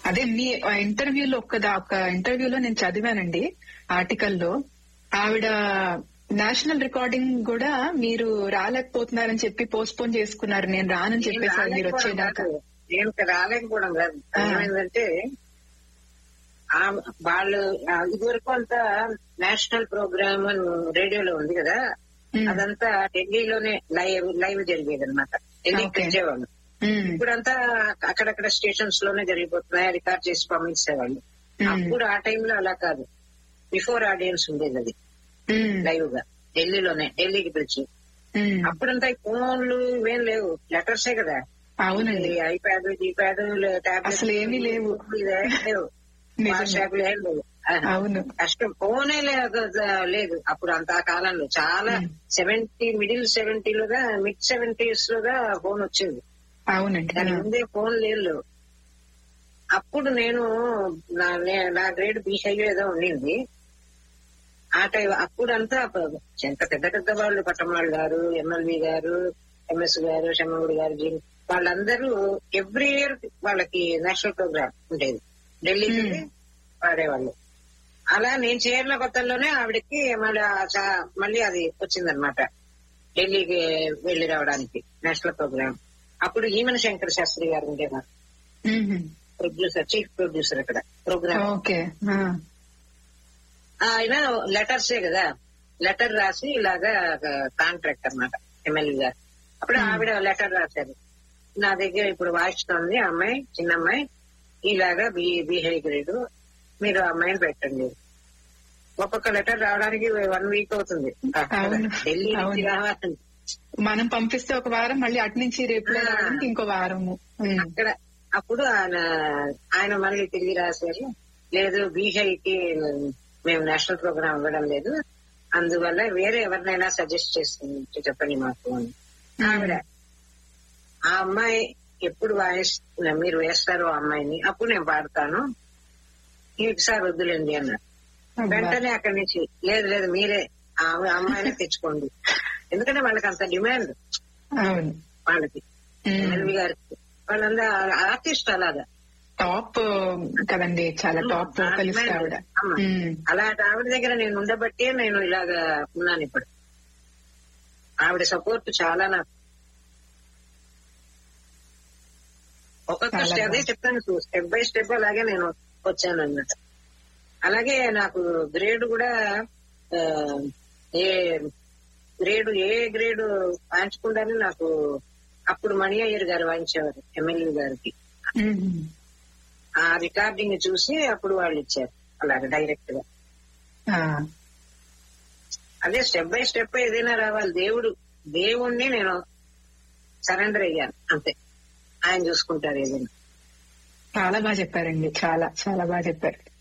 అదే మీ ఇంటర్వ్యూలో ఒక్క ఒక ఇంటర్వ్యూలో నేను చదివానండి ఆర్టికల్లో ఆవిడ నేషనల్ రికార్డింగ్ కూడా మీరు రాలేకపోతున్నారని చెప్పి పోస్ట్ పోన్ చేసుకున్నారు నేను రానని చెప్పేసారు మీరు వచ్చేదాకా నేను ఇక్కడ రాలేకపోవడం కాదు ఆ. ఏమైందంటే ఆ వాళ్ళు ఆ ఇదివరకు అంతా నేషనల్ ప్రోగ్రామ్ అని రేడియోలో ఉంది కదా ఉమ్, అదంతా ఢిల్లీలోనే లైవ్ లైవ్ జరిగేది అనమాట ఢిల్లీకి Okay. తెచ్చేవాళ్ళు ఉమ్, ఇప్పుడంతా అక్కడక్కడ స్టేషన్స్ లోనే జరిగిపోతున్నాయి రికార్డ్ చేసి పంపించేవాళ్ళు ఉమ్, అప్పుడు ఆ టైంలో అలా కాదు బిఫోర్ ఆడియన్స్ ఉండేది అది ఉమ్, లైవ్ గా ఢిల్లీలోనే ఢిల్లీకి పిలిచి ఉమ్, అప్పుడంతా ఈ ఫోన్లు ఇవేం లేవు లెటర్సే కదా అవునండి ఐప్యాడ్ జీప్యాడ్ అసలు ఏమీ లేవు. లేవు నిజమే. వాట్సాప్ ఏం లేవు ఆ, అవును కష్టం ఫోనే లేదు లేదు అప్పుడు అంత ఆ కాలంలో చాలా Hmm. సెవెంటీ మిడిల్ సెవెంటీలుగా మిడ్ సెవెంటీస్ లోగా ఫోన్ వచ్చింది అవునండి దాని ముందే ఫోన్ లేదు అప్పుడు నేను నా నే- నా గ్రేడ్ బీహైవ్ ఏదో ఉండింది ఆ టైం అప్పుడంతా ప- ఎంత పెద్ద పెద్ద వాళ్ళు పట్టమాళ్ళు గారు ఎమ్మెల్యే గారు ఎంఎస్ గారు షమ్మగుడి గారు జీ- వాళ్ళందరూ ఎవ్రీ ఇయర్ వాళ్ళకి నేషనల్ ప్రోగ్రామ్ ఉండేది ఢిల్లీకి వెళ్ళి పాడేవాళ్ళు అలా నేను చేరిన కొత్తల్లోనే ఆవిడకి మళ్ళీ ఆ చా- మళ్ళీ అది వచ్చిందనమాట ఢిల్లీకి వెళ్లి రావడానికి నేషనల్ ప్రోగ్రామ్ అప్పుడు ఈమన శంకర్ శాస్త్రి గారు ఉండేవారు ఉహు, ప్రొడ్యూసర్ చీఫ్ ప్రొడ్యూసర్ ఇక్కడ ప్రోగ్రామ్ ఓకే ఆ, ఆయన లెటర్సే కదా లెటర్ రాసి ఇలాగా కాంట్రాక్ట్ అన్నమాట ఎమ్మెల్యే గారు అప్పుడు ఆవిడ లెటర్ రాశారు నా దగ్గర ఇప్పుడు వాయిస్తుంది అమ్మాయి చిన్న అమ్మాయి ఇలాగా బి బిహేవ్ గ్రేడ్ మీరు ఆ అమ్మాయిని పెట్టండి ఒక్కొక్క లెటర్ రావడానికి వన్ వీక్ అవుతుంది అవును. ఢిల్లీ నుంచి అవును. రావాలి మనం పంపిస్తే ఒక వారం మళ్ళీ అటు నుంచి రిప్లై ఆ. రావడానికి ఇంకో వారము ఉమ్, అక్కడ అప్పుడు ఆయన ఆయన మళ్ళీ తిరిగి రాశారు లేదు బీహైకి మేము నేషనల్ ప్రోగ్రామ్ ఇవ్వడం లేదు అందువల్ల వేరే ఎవరినైనా సజెస్ట్ చేస్తుంది చెప్పండి మాకు అని ఆవిడ ఆ అమ్మాయి ఎప్పుడు వాయిస్ మీరు వేస్తారో ఆ అమ్మాయిని అప్పుడు నేను పాడతాను ఈసారి వద్దులేండి అన్నారు అబ్బా. వెంటనే అక్కడి నుంచి లేదు లేదు మీరే ఆ అమ్మాయిని తెచ్చుకోండి ఎందుకంటే వాళ్ళకి అంత డిమాండ్ అవును వాళ్ళకి ఉమ్, ఎల్వి గారికి వాళ్ళందరూ ఆర్టిస్ట్ అలాగా టాప్ కదండి చాలా టాప్ వోకలిస్ట్ ఆవిడ అమ్మ. ఉమ్, అలాంటి ఆవిడ దగ్గర నేను ఉండబట్టే నేను ఇలాగా ఉన్నాను ఇప్పుడు ఆవిడ సపోర్ట్ చాలా నాకు ఒక్కొక్క చాలా స్టెప్ అదే బాగుంది. చెప్తాను స్టెప్ బై స్టెప్ అలాగే నేను వచ్చాను అన్నమాట అలాగే నాకు గ్రేడ్ కూడా ఆ, ఏ గ్రేడ్ ఏ గ్రేడ్ వాయించకుండానే నాకు అప్పుడు మణి అయ్యర్ గారు వాయించేవారు ఎమ్మెల్యే గారికి ఉమ్, ఆ రికార్డింగ్ చూసి అప్పుడు వాళ్ళు ఇచ్చారు అలాగే డైరెక్ట్ గా ఆ, అదే స్టెప్ బై స్టెప్ ఏదైనా రావాలి దేవుడు దేవుణ్ణి నేను సరెండర్ అయ్యాను అంతే ఆయన చూసుకుంటారు ఏదైనా చాలా బాగా చెప్పారండి చాలా చాలా బాగా చెప్పారు